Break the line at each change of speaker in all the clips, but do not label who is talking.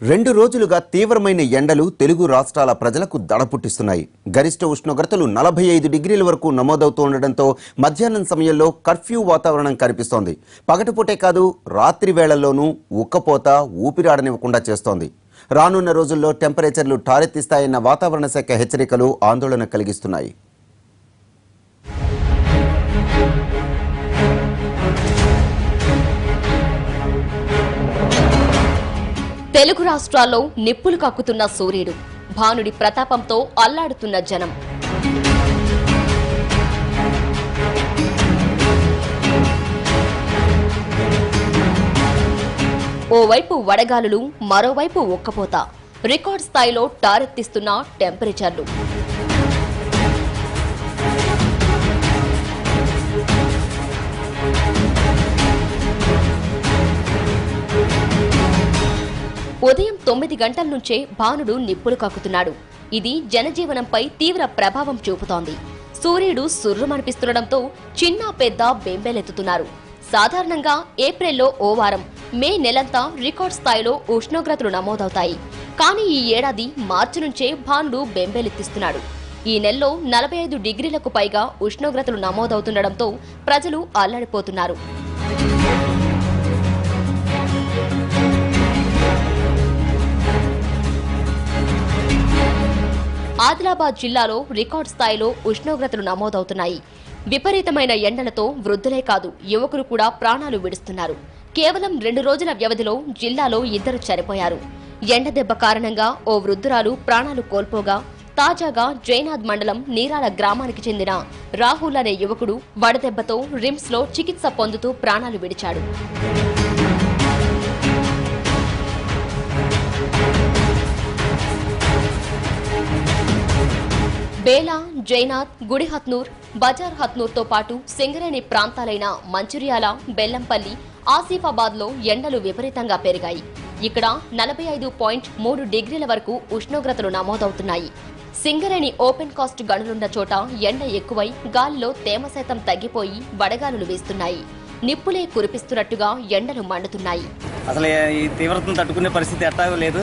రెండు రోజులుగా తీవ్రమైన ఎండలు తెలుగు రాష్ట్రాల ప్రజలకు దడపుట్టిస్తున్నాయి గరిష్ట ఉష్ణోగ్రతలు నలభై ఐదు డిగ్రీల వరకు నమోదవుతూ ఉండడంతో మధ్యాహ్నం సమయంలో కర్ఫ్యూ వాతావరణం కనిపిస్తోంది పగటిపూటే కాదు రాత్రి వేళల్లోనూ ఉక్కపోత ఊపిరాడనివ్వకుండా చేస్తోంది రానున్న రోజుల్లో టెంపరేచర్లు ఠారెత్తిస్తాయన్న వాతావరణ శాఖ హెచ్చరికలు ఆందోళన కలిగిస్తున్నాయి
తెలుగు రాష్ట్రాల్లో నిప్పులు కక్కుతున్న సూర్యుడు భానుడి ప్రతాపంతో అల్లాడుతున్న జనం ఓవైపు వడగాలులు మరోవైపు ఉక్కపోత రికార్డ్ స్థాయిలో టారెత్తిస్తున్న టెంపరేచర్లు ఉదయం తొమ్మిది గంటల నుంచే భానుడు నిప్పులు కక్కుతున్నాడు ఇది జనజీవనంపై తీవ్ర ప్రభావం చూపుతోంది సూర్యుడు సుర్రుమనిపిస్తుండటంతో చిన్న పెద్ద బెంబేలెత్తుతున్నారు సాధారణంగా ఏప్రిల్లో ఓ వారం మే నెలంతా రికార్డ్ స్థాయిలో ఉష్ణోగ్రతలు నమోదవుతాయి కానీ ఈ ఏడాది మార్చి నుంచే భానుడు బెంబేలెత్తిస్తున్నాడు ఈ నెలలో నలభై ఐదు డిగ్రీలకు పైగా ఉష్ణోగ్రతలు నమోదవుతుండటంతో ప్రజలు అల్లడిపోతున్నారు ఆదిలాబాద్ జిల్లాలో రికార్డ్ స్థాయిలో ఉష్ణోగ్రతలు నమోదవుతున్నాయి విపరీతమైన ఎండలతో వృద్ధులే కాదు యువకులు కూడా ప్రాణాలు విడుస్తున్నారు కేవలం రెండు రోజుల వ్యవధిలో జిల్లాలో ఇద్దరు చనిపోయారు ఎండ దెబ్బ కారణంగా ఓ వృద్ధురాలు ప్రాణాలు కోల్పోగా తాజాగా జైనాథ్ మండలం నీరాల గ్రామానికి చెందిన రాహుల్ అనే యువకుడు వడదెబ్బతో రిమ్స్ లో చికిత్స పొందుతూ ప్రాణాలు విడిచాడు బేలా జైనాథ్ గుడిహత్నూర్ బజార్ హత్నూర్తో పాటు సింగరేణి ప్రాంతాలైన మంచిర్యాల బెల్లంపల్లి ఆసిఫాబాద్ లో ఎండలు విపరీతంగా పెరిగాయి ఇక్కడ నలభై ఐదు పాయింట్ మూడు డిగ్రీల వరకు ఉష్ణోగ్రతలు నమోదవుతున్నాయి సింగరేణి ఓపెన్ కాస్ట్ గనులున్న చోట ఎండ ఎక్కువై గాలిలో తేమ శాతం తగ్గిపోయి వడగాలులు వీస్తున్నాయి నిప్పులే కురిపిస్తున్నట్టుగా ఎండలు మండుతున్నాయి
అసలు ఈ తీవ్రతను తట్టుకునే పరిస్థితి ఎట్టాగో లేదు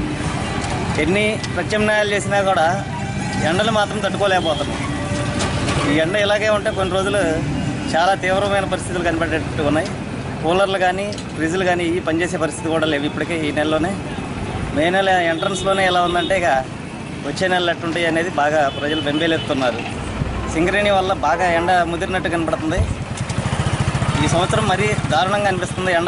ఎన్ని ప్రత్యామ్నాయాలు చేసినా కూడా ఎండలు మాత్రం తట్టుకోలేకపోతున్నాం ఈ ఎండ ఇలాగే ఉంటే కొన్ని రోజులు చాలా తీవ్రమైన పరిస్థితులు కనబడేటట్టు ఉన్నాయి కూలర్లు కానీ ఫ్రిడ్జ్లు కానీ ఇవి పనిచేసే పరిస్థితి కూడా లేవు ఇప్పటికే ఈ నెలలోనే మే నెల ఎంట్రన్స్లోనే ఎలా ఉందంటే ఇక వచ్చే నెలలు ఎట్టుంటాయి అనేది బాగా ప్రజలు బెంబేలెత్తున్నారు సింగరేణి వల్ల బాగా ఎండ ముదిరినట్టు కనబడుతుంది ఈ సంవత్సరం మరీ దారుణంగా అనిపిస్తుంది ఎండ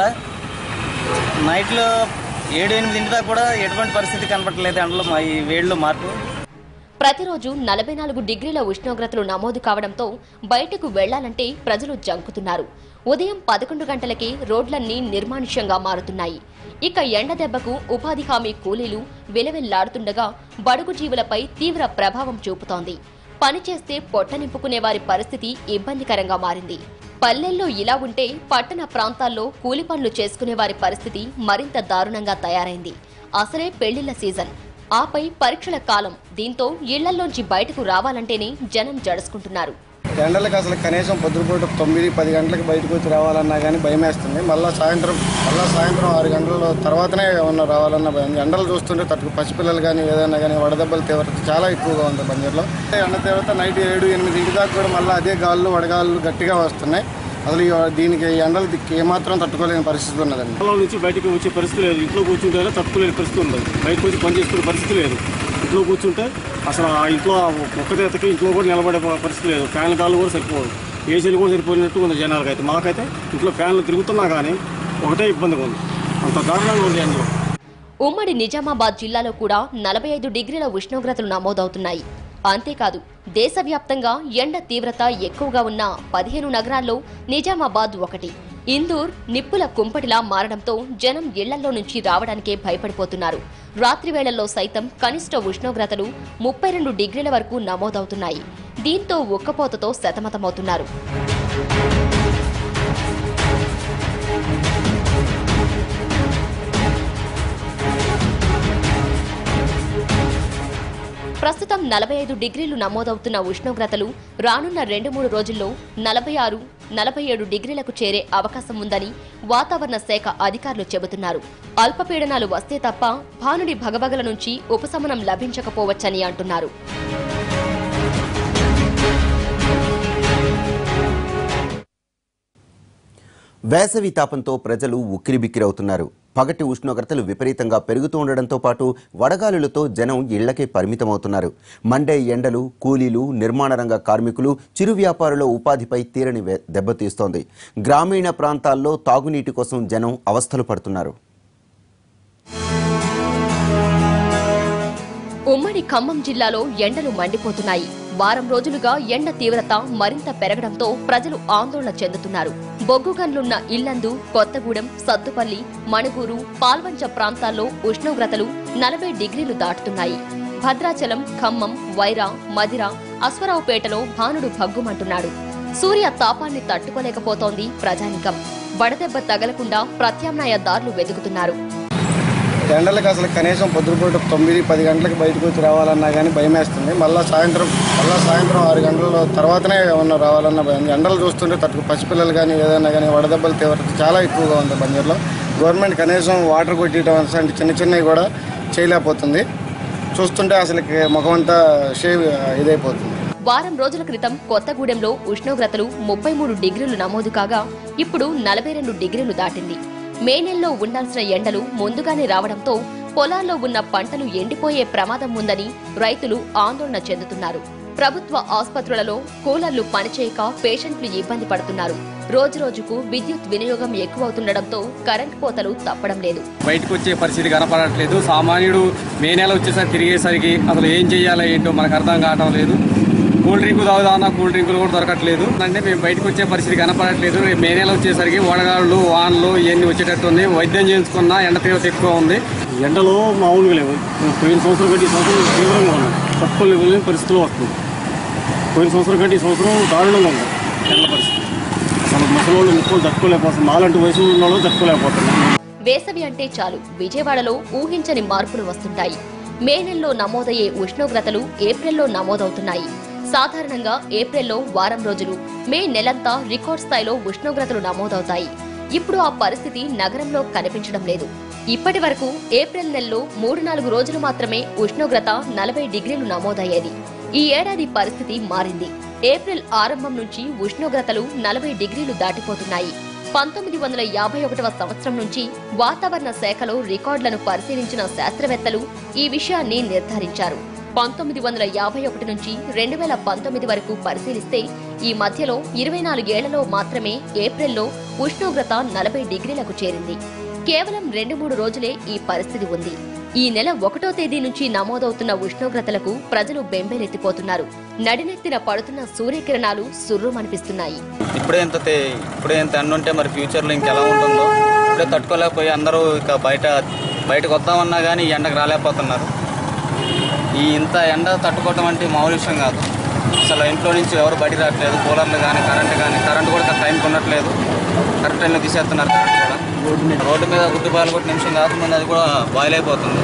నైట్లో ఏడు ఎనిమిది దాకా కూడా ఎటువంటి పరిస్థితి కనపడలేదు ఎండలో మా ఈ వేడిలో మార్పు
ప్రతిరోజు నలభై నాలుగు డిగ్రీల ఉష్ణోగ్రతలు నమోదు కావడంతో బయటకు వెళ్లాలంటే ప్రజలు జంకుతున్నారు ఉదయం పదకొండు గంటలకే రోడ్లన్నీ నిర్మానుష్యంగా మారుతున్నాయి ఇక ఎండ దెబ్బకు ఉపాధి హామీ కూలీలు విలవెల్లాడుతుండగా బడుగు జీవులపై తీవ్ర ప్రభావం చూపుతోంది పనిచేస్తే పొట్ట నింపుకునే వారి పరిస్థితి ఇబ్బందికరంగా మారింది పల్లెల్లో ఇలా ఉంటే పట్టణ ప్రాంతాల్లో కూలి పనులు చేసుకునే వారి పరిస్థితి మరింత దారుణంగా తయారైంది అసలే పెళ్లిళ్ల సీజన్ ఆపై పరీక్షల కాలం దీంతో ఇళ్లలోంచి బయటకు రావాలంటేనే జనం జడుసుకుంటున్నారు
ఎండలకు అసలు కనీసం పొద్దుపూట తొమ్మిది పది గంటలకు బయటకు వచ్చి రావాలన్నా కానీ భయం వేస్తుంది మళ్ళీ సాయంత్రం మళ్ళీ సాయంత్రం ఆరు గంటల తర్వాతనే ఏమన్నా రావాలన్నా భయం ఎండలు చూస్తుంటే తట్టుకు పసిపిల్లలు కానీ ఏదైనా కానీ వడదెబ్బల తీవ్రత చాలా ఎక్కువగా ఉంది బంజర్లో ఎండ తీవ్రత నైట్ ఏడు ఎనిమిది ఇంటి దాకా కూడా మళ్ళీ అదే గాళ్ళు వడగాళ్ళు గట్టిగా వస్తున్నాయి అసలు ఈ దీనికి ఎండలు దిక్కు ఏమాత్రం తట్టుకోలేని పరిస్థితి ఉన్నదండి
పొలం నుంచి బయటికి వచ్చే పరిస్థితి లేదు ఇంట్లో కూర్చుంటే తట్టుకోలేని పరిస్థితి ఉంది బయటకు వచ్చి పని చేసుకునే పరిస్థితి లేదు ఇంట్లో కూర్చుంటే అసలు ఆ ఇంట్లో ఒక్కదేతకి ఇంట్లో కూడా నిలబడే పరిస్థితి లేదు ఫ్యాన్ గాలు కూడా సరిపోదు ఏసీలు కూడా సరిపోయినట్టు ఉంది జనాలకైతే అయితే మాకైతే ఇంట్లో ఫ్యాన్లు తిరుగుతున్నా కానీ ఒకటే ఇబ్బందిగా ఉంది అంత దారుణంగా ఉంది అందులో
ఉమ్మడి నిజామాబాద్ జిల్లాలో కూడా నలభై ఐదు డిగ్రీల ఉష్ణోగ్రతలు నమోదవుతున్నాయి అంతేకాదు దేశవ్యాప్తంగా ఎండ తీవ్రత ఎక్కువగా ఉన్న పదిహేను నగరాల్లో నిజామాబాద్ ఒకటి ఇందూర్ నిప్పుల కుంపటిలా మారడంతో జనం ఇళ్లలో నుంచి రావడానికే భయపడిపోతున్నారు రాత్రి వేళల్లో సైతం కనిష్ట ఉష్ణోగ్రతలు ముప్పై రెండు డిగ్రీల వరకు నమోదవుతున్నాయి దీంతో ఉక్కపోతతో సతమతమవుతున్నారు ప్రస్తుతం నలభై ఐదు డిగ్రీలు నమోదవుతున్న ఉష్ణోగ్రతలు రానున్న రెండు మూడు రోజుల్లో నలభై ఆరు నలభై ఏడు డిగ్రీలకు చేరే అవకాశం ఉందని వాతావరణ శాఖ అధికారులు చెబుతున్నారు అల్పపీడనాలు వస్తే తప్ప భానుడి భగభగల నుంచి ఉపశమనం లభించకపోవచ్చని అంటున్నారు
వేసవి తాపంతో ప్రజలు ఉక్కిరిబిక్కిరవుతున్నారు పగటి ఉష్ణోగ్రతలు విపరీతంగా పెరుగుతూ ఉండడంతో పాటు వడగాలులతో జనం ఇళ్లకే పరిమితమవుతున్నారు మండే ఎండలు కూలీలు నిర్మాణ రంగ కార్మికులు చిరు వ్యాపారుల ఉపాధిపై తీరని వే- దెబ్బతీస్తోంది గ్రామీణ ప్రాంతాల్లో తాగునీటి కోసం జనం అవస్థలు పడుతున్నారు
ఉమ్మడి ఖమ్మం జిల్లాలో ఎండలు మండిపోతున్నాయి వారం రోజులుగా ఎండ తీవ్రత మరింత పెరగడంతో ప్రజలు ఆందోళన చెందుతున్నారు బొగ్గు గన్లున్న ఇల్లందు కొత్తగూడెం సత్తుపల్లి మణుగూరు పాల్వంచ ప్రాంతాల్లో ఉష్ణోగ్రతలు నలభై డిగ్రీలు దాటుతున్నాయి భద్రాచలం ఖమ్మం వైరా మదిర అశ్వరావుపేటలో భానుడు భగ్గుమంటున్నాడు సూర్య తాపాన్ని తట్టుకోలేకపోతోంది ప్రజానికం వడదెబ్బ తగలకుండా ప్రత్యామ్నాయ దారులు వెతుకుతున్నారు
ఎండలకు అసలు కనీసం పొద్దుపూట తొమ్మిది పది గంటలకు బయటకు వచ్చి రావాలన్నా కానీ భయం వేస్తుంది మళ్ళీ సాయంత్రం మళ్ళీ సాయంత్రం ఆరు గంటల తర్వాతనే ఏమన్నా రావాలన్న భయం ఎండలు చూస్తుంటే తట్టుకు పసిపిల్లలు కానీ ఏదైనా కానీ వడదెబ్బల తీవ్రత చాలా ఎక్కువగా ఉంది బంజర్లో గవర్నమెంట్ కనీసం వాటర్ కొట్టడం అంటే చిన్న చిన్నవి కూడా చేయలేకపోతుంది చూస్తుంటే అసలు ముఖం అంతా షేవ్ ఇదైపోతుంది
వారం రోజుల క్రితం కొత్తగూడెంలో ఉష్ణోగ్రతలు ముప్పై మూడు డిగ్రీలు నమోదు కాగా ఇప్పుడు నలభై రెండు డిగ్రీలు దాటింది మే నెలలో ఉండాల్సిన ఎండలు ముందుగానే రావడంతో పొలాల్లో ఉన్న పంటలు ఎండిపోయే ప్రమాదం ఉందని రైతులు ఆందోళన చెందుతున్నారు ప్రభుత్వ ఆసుపత్రులలో కూలర్లు పనిచేయక పేషెంట్లు ఇబ్బంది పడుతున్నారు రోజురోజుకు విద్యుత్ వినియోగం ఎక్కువవుతుండటంతో కరెంట్ కోతలు తప్పడం లేదు
బయటకు వచ్చే పరిస్థితి కనపడట్లేదు సామాన్యుడు మే నెల వచ్చేసరికి తిరిగేసరికి అసలు ఏం చేయాలో ఏంటో మనకు అర్థం కావటం లేదు కూల్ డ్రింక్ తాగుదామన్నా కూల్ డ్రింకులు కూడా దొరకట్లేదు అంటే మేము బయటకు వచ్చే పరిస్థితి కనపడట్లేదు రేపు మే నెల వచ్చేసరికి వడగాళ్ళు వానలు ఇవన్నీ వచ్చేటట్టు ఉంది వైద్యం చేయించుకున్నా ఎండ తీవ్రత ఎక్కువ ఉంది
ఎండలో మామూలుగా లేవు పోయిన సంవత్సరం కంటే ఈ సంవత్సరం తీవ్రంగా ఉన్నాయి తట్టుకోలేని పరిస్థితులు వస్తుంది పోయిన సంవత్సరం కంటే ఈ సంవత్సరం దారుణంగా ఉంది ఎండ పరిస్థితి అసలు ముసలోళ్ళు ముక్కలు తట్టుకోలేకపోతున్నారు మాలాంటి వయసు ఉన్న వాళ్ళు తట్టుకోలేకపోతున్నారు
వేసవి అంటే చాలు విజయవాడలో ఊహించని మార్పులు వస్తుంటాయి మే నెలలో నమోదయ్యే ఉష్ణోగ్రతలు ఏప్రిల్లో నమోదవుతున్నాయి సాధారణంగా ఏప్రిల్లో వారం రోజులు మే నెలంతా రికార్డ్ స్థాయిలో ఉష్ణోగ్రతలు నమోదవుతాయి ఇప్పుడు ఆ పరిస్థితి నగరంలో కనిపించడం లేదు ఇప్పటి వరకు ఏప్రిల్ నెలలో మూడు నాలుగు రోజులు మాత్రమే ఉష్ణోగ్రత నలభై డిగ్రీలు నమోదయ్యేది ఈ ఏడాది పరిస్థితి మారింది ఏప్రిల్ ఆరంభం నుంచి ఉష్ణోగ్రతలు నలభై డిగ్రీలు దాటిపోతున్నాయి పంతొమ్మిది వందల యాభై ఒకటవ సంవత్సరం నుంచి వాతావరణ శాఖలో రికార్డులను పరిశీలించిన శాస్త్రవేత్తలు ఈ విషయాన్ని నిర్ధారించారు పంతొమ్మిది వందల యాభై ఒకటి నుంచి రెండు వేల పంతొమ్మిది వరకు పరిశీలిస్తే ఈ మధ్యలో ఇరవై నాలుగేళ్లలో మాత్రమే ఏప్రిల్లో ఉష్ణోగ్రత నలభై డిగ్రీలకు చేరింది కేవలం రెండు మూడు రోజులే ఈ పరిస్థితి ఉంది ఈ నెల ఒకటో తేదీ నుంచి నమోదవుతున్న ఉష్ణోగ్రతలకు ప్రజలు బెంబేలెత్తిపోతున్నారు నడినెత్తిన పడుతున్న సూర్యకిరణాలు సుర్రుమనిపిస్తున్నాయి
ఇప్పుడే ఇంత తే- ఇప్పుడే ఇంత ఎండ ఉంటే మరి ఫ్యూచర్లో ఇంకెలా ఉంటుందో ఇప్పుడే తట్టుకోలేకపోయి అందరూ ఇక బయట బయటకు వద్దామన్నా కానీ ఈ ఎండకు రాలేకపోతున్నారు ఈ ఇంత ఎండ తట్టుకోవటం అంటే మామూలు విషయం కాదు అసలు ఇంట్లో నుంచి ఎవరు బయటికి రావట్లేదు కూలర్లు కానీ కరెంట్ కానీ కరెంట్ కూడా టైంకి ఉండట్లేదు కరెక్ట్ టైంలో తీసేస్తున్నారు కరెంట్ కూడా రోడ్డు మీద గుడ్డుపాయలు కొట్టి నిమిషం కాకముందు అది కూడా బాయిల్ అయిపోతుంది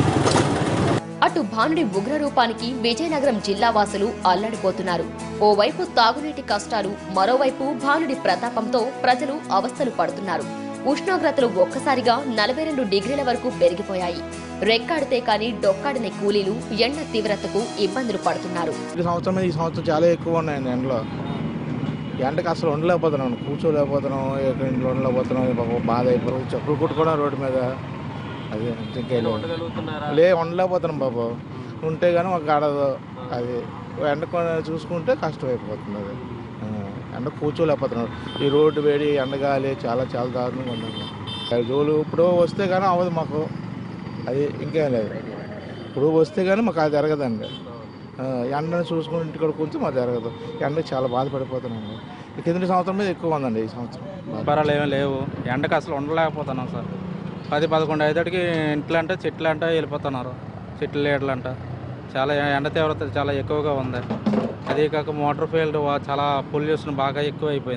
అటు భానుడి ఉగ్ర రూపానికి విజయనగరం జిల్లా వాసులు అల్లడిపోతున్నారు ఓవైపు తాగునీటి కష్టాలు మరోవైపు భానుడి ప్రతాపంతో ప్రజలు అవస్థలు పడుతున్నారు ఉష్ణోగ్రతలు ఒక్కసారిగా నలభై రెండు డిగ్రీల వరకు పెరిగిపోయాయి రెక్కాడితే కానీ డొక్కాడని కూలీలు ఎండ తీవ్రతకు ఇబ్బందులు పడుతున్నారు
ఈ సంవత్సరం మీద ఈ సంవత్సరం చాలా ఎక్కువ ఉన్నాయండి ఎండలో ఎండకి అసలు ఉండలేకపోతున్నాం కూర్చోలేకపోతున్నాం ఎక్కడ ఇంట్లో ఉండలేకపోతున్నాం పాపం బాధ అయిపోయి చెప్పులు కుట్టుకోవడం రోడ్డు మీద అది ఇంకే లే ఉండలేకపోతున్నాం బాబు ఉంటే కానీ మాకు ఆడదు అది ఎండ కొ- చూసుకుంటే కష్టం అయిపోతుంది అది ఆ, ఎండ కూర్చోలేకపోతున్నాం ఈ రోడ్డు వేడి ఎండగాలి చాలా చాలా దారుణంగా ఉందండి ఐదు రోజులు ఇప్పుడు వస్తే కానీ అవ్వదు మాకు అది ఇంకేం లేదు ఇప్పుడు వస్తే కానీ మాకు అది జరగదండి ఆ, ఎండను చూసుకుని ఇంటికాడ కూర్చొని మాకు జరగదు ఎండకి చాలా బాధపడిపోతున్నాను ఈ కింద సంవత్సరం మీద ఎక్కువ ఉందండి ఈ సంవత్సరం
వ్యాపారాలు ఏమీ లేవు ఎండకు అసలు ఉండలేకపోతున్నాం సార్ పది పదకొండు ఐదుటికి ఇంట్లో అంటే చెట్లు అంట వెళ్ళిపోతున్నారు చెట్లు నీడలు అంట చాలా ఎండ తీవ్రత చాలా ఎక్కువగా ఉంది అదే కాక మోటార్ ఫీల్డ్ వా- చాలా పొల్యూషన్ బాగా ఎక్కువ అయిపోయింది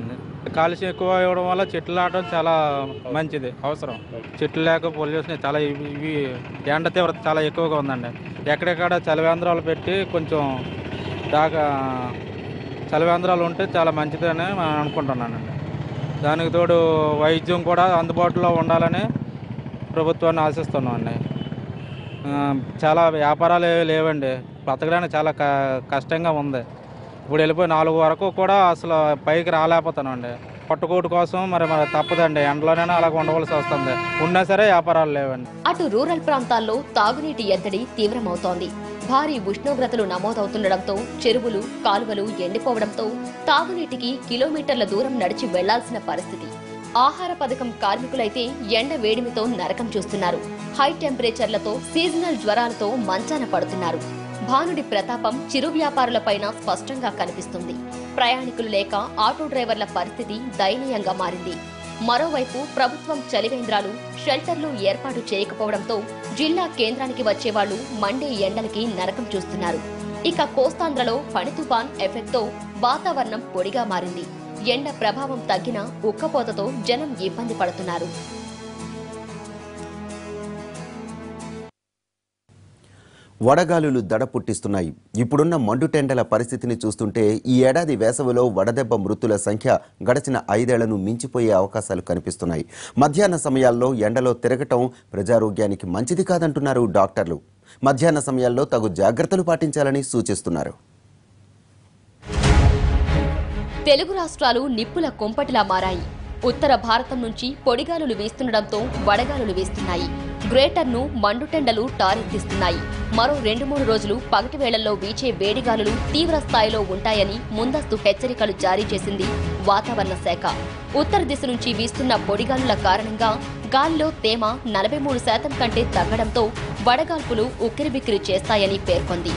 కాలుష్యం ఎక్కువ ఇవ్వడం వల్ల చెట్లు నాటడం చాలా మంచిది అవసరం చెట్లు లేక పొల్యూషన్ చాలా ఇవి ఇవి ఎండ తీవ్రత చాలా ఎక్కువగా ఉందండి ఎక్కడెక్కడ చలివేంద్రాలు పెట్టి కొంచెం దాకా చలివేంద్రాలు ఉంటే చాలా మంచిదని నేను అనుకుంటున్నానండి దానికి తోడు వైద్యం కూడా అందుబాటులో ఉండాలని ప్రభుత్వాన్ని ఆశిస్తున్నాం అండి ఆ, చాలా వ్యాపారాలు ఏవీ లేవండి బతకడానికి చాలా క కష్టంగా ఉంది ఇప్పుడు వెళ్ళిపోయి నాలుగు వరకు కూడా అసలు పైకి రాలేకపోతానండి పట్టుకోటు కోసం మరి మరి తప్పదండి ఎండలోనే అలాగ ఉండవలసి వస్తుంది ఉన్నా సరే వ్యాపారాలు లేవండి
అటు రూరల్ ప్రాంతాల్లో తాగునీటి ఎద్దడి తీవ్రమవుతోంది భారీ ఉష్ణోగ్రతలు నమోదవుతుండటంతో చెరువులు కాలువలు ఎండిపోవడంతో తాగునీటికి కిలోమీటర్ల దూరం నడిచి వెళ్లాల్సిన పరిస్థితి ఆహార పథకం కార్మికులైతే ఎండ వేడిమితో నరకం చూస్తున్నారు హై టెంపరేచర్లతో సీజనల్ జ్వరాలతో మంచాన పడుతున్నారు భానుడి ప్రతాపం చిరు వ్యాపారులపైన స్పష్టంగా కనిపిస్తుంది ప్రయాణికులు లేక ఆటో డ్రైవర్ల పరిస్థితి దయనీయంగా మారింది మరోవైపు ప్రభుత్వం చలివేంద్రాలు షెల్టర్లు ఏర్పాటు చేయకపోవడంతో జిల్లా కేంద్రానికి వచ్చేవాళ్లు మండే ఎండలకి నరకం చూస్తున్నారు ఇక కోస్తాంధ్రలో పని తుఫాన్ ఎఫెక్ట్తో వాతావరణం పొడిగా మారింది ఎండ ప్రభావం తగ్గిన ఉక్కపోతతో జనం ఇబ్బంది పడుతున్నారు
వడగాలులు దడ పుట్టిస్తున్నాయి ఇప్పుడున్న మండుటెండల పరిస్థితిని చూస్తుంటే ఈ ఏడాది వేసవిలో వడదెబ్బ మృతుల సంఖ్య గడిచిన ఐదేళ్లను మించిపోయే అవకాశాలు కనిపిస్తున్నాయి మధ్యాహ్న సమయాల్లో ఎండలో తిరగటం ప్రజారోగ్యానికి మంచిది కాదంటున్నారు డాక్టర్లు మధ్యాహ్న సమయాల్లో తగు జాగ్రత్తలు పాటించాలని సూచిస్తున్నారు
తెలుగు రాష్ట్రాలు నిప్పుల కొంపటిలా మారాయి ఉత్తర భారతం నుంచి పొడిగాలులు వీస్తుండటంతో వడగాలులు వీస్తున్నాయి గ్రేటర్ను మండుటెండలు టారెత్తిస్తున్నాయి మరో రెండు మూడు రోజులు పగటి వేళల్లో వీచే వేడిగాలులు తీవ్ర స్థాయిలో ఉంటాయని ముందస్తు హెచ్చరికలు జారీ చేసింది వాతావరణ శాఖ ఉత్తర దిశ నుంచి వీస్తున్న పొడిగాలుల కారణంగా గాలిలో తేమ నలభై మూడు శాతం కంటే తగ్గడంతో వడగాల్పులు ఉక్కిరిబిక్కిరి చేస్తాయని పేర్కొంది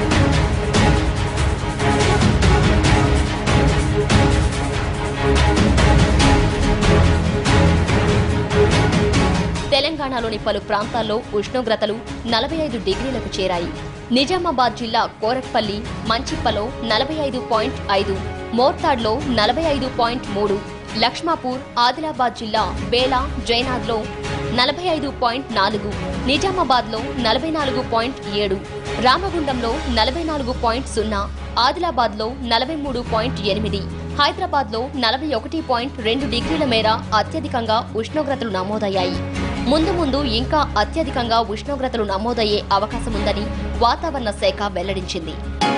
తెలంగాణలోని పలు ప్రాంతాల్లో ఉష్ణోగ్రతలు నలభై ఐదు డిగ్రీలకు చేరాయి నిజామాబాద్ జిల్లా కోరట్పల్లి మంచిప్పలో నలభై ఐదు పాయింట్ ఐదు మోర్తాడ్లో నలభై ఐదు పాయింట్ మూడు లక్ష్మాపూర్ ఆదిలాబాద్ జిల్లా బేలా జైనాద్లో నలభై ఐదు పాయింట్ నాలుగు నిజామాబాద్లో నలభై నాలుగు పాయింట్ ఏడు రామగుండంలో నలభై నాలుగు పాయింట్ సున్నా ఆదిలాబాద్లో నలభై మూడు పాయింట్ ఎనిమిది హైదరాబాద్లో నలభై ఒకటి పాయింట్ రెండు డిగ్రీల మేర అత్యధికంగా ఉష్ణోగ్రతలు నమోదయ్యాయి ముందు ముందు ఇంకా అత్యధికంగా ఉష్ణోగ్రతలు నమోదయ్యే అవకాశముందని వాతావరణ శాఖ వెల్లడించింది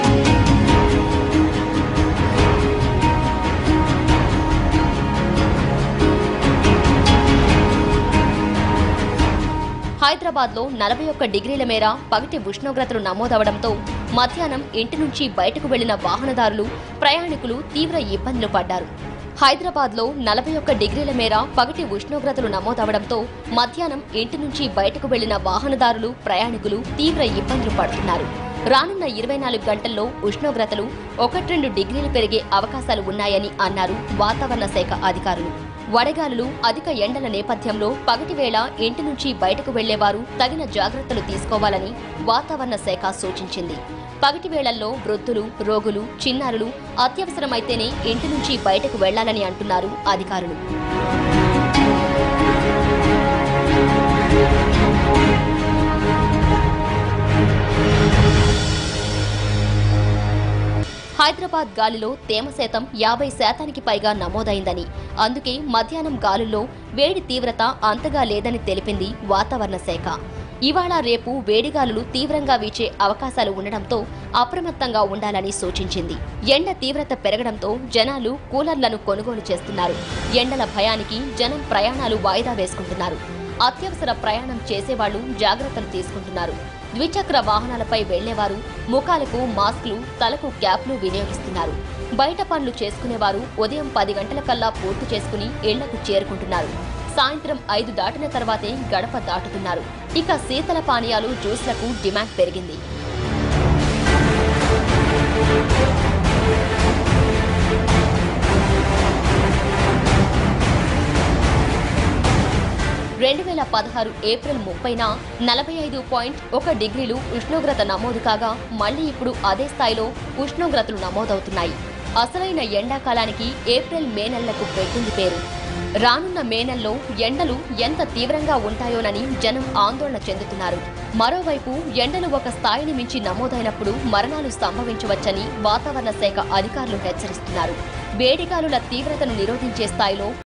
హైదరాబాద్లో నలభై ఒక్క డిగ్రీల మేర పగటి ఉష్ణోగ్రతలు నమోదవడంతో మధ్యాహ్నం ఇంటి నుంచి బయటకు వెళ్లిన వాహనదారులు ప్రయాణికులు తీవ్ర ఇబ్బందులు పడ్డారు హైదరాబాద్లో నలభై ఒక్క డిగ్రీల మేర పగటి ఉష్ణోగ్రతలు నమోదవడంతో మధ్యాహ్నం ఇంటి నుంచి బయటకు వెళ్లిన వాహనదారులు ప్రయాణికులు తీవ్ర ఇబ్బందులు పడుతున్నారు రానున్న ఇరవై నాలుగు గంటల్లో ఉష్ణోగ్రతలు ఒకటి రెండు డిగ్రీలు పెరిగే అవకాశాలు ఉన్నాయని అన్నారు వాతావరణ శాఖ అధికారులు వడగాలులు అధిక ఎండల నేపథ్యంలో పగటి వేళ ఇంటి నుంచి బయటకు వెళ్లేవారు తగిన జాగ్రత్తలు తీసుకోవాలని వాతావరణ శాఖ సూచించింది పగటి వేళల్లో వృద్ధులు రోగులు చిన్నారులు అత్యవసరమైతేనే ఇంటి నుంచి బయటకు వెళ్లాలని అంటున్నారు అధికారులు హైదరాబాద్ గాలిలో తేమ శాతం యాభై శాతానికి పైగా నమోదైందని అందుకే మధ్యాహ్నం గాలుల్లో వేడి తీవ్రత అంతగా లేదని తెలిపింది వాతావరణ శాఖ ఇవాళ రేపు వేడిగాలులు తీవ్రంగా వీచే అవకాశాలు ఉండడంతో అప్రమత్తంగా ఉండాలని సూచించింది ఎండ తీవ్రత పెరగడంతో జనాలు కూలర్లను కొనుగోలు చేస్తున్నారు ఎండల భయానికి జనం ప్రయాణాలు వాయిదా వేసుకుంటున్నారు అత్యవసర ప్రయాణం చేసేవాళ్లు జాగ్రత్తలు తీసుకుంటున్నారు ద్విచక్ర వాహనాలపై వెళ్లేవారు ముఖాలకు మాస్కులు తలకు క్యాప్లు వినియోగిస్తున్నారు బయట పనులు చేసుకునేవారు ఉదయం పది గంటల కల్లా పూర్తి చేసుకుని ఇళ్లకు చేరుకుంటున్నారు సాయంత్రం ఐదు దాటిన తర్వాతే గడప దాటుతున్నారు ఇక శీతల పానీయాలు జ్యూస్లకు డిమాండ్ పెరిగింది రెండు వేల పదహారు ఏప్రిల్ ముప్పైన నలభై ఐదు పాయింట్ ఒక డిగ్రీలు ఉష్ణోగ్రత నమోదు కాగా మళ్లీ ఇప్పుడు అదే స్థాయిలో ఉష్ణోగ్రతలు నమోదవుతున్నాయి అసలైన ఎండాకాలానికి ఏప్రిల్ మే నెలలకు పెట్టింది పేరు రానున్న మే నెలలో ఎండలు ఎంత తీవ్రంగా ఉంటాయోనని జనం ఆందోళన చెందుతున్నారు మరోవైపు ఎండలు ఒక స్థాయిని మించి నమోదైనప్పుడు మరణాలు సంభవించవచ్చని వాతావరణ శాఖ అధికారులు హెచ్చరిస్తున్నారు వేడిగాలుల తీవ్రతను నిరోధించే స్థాయిలో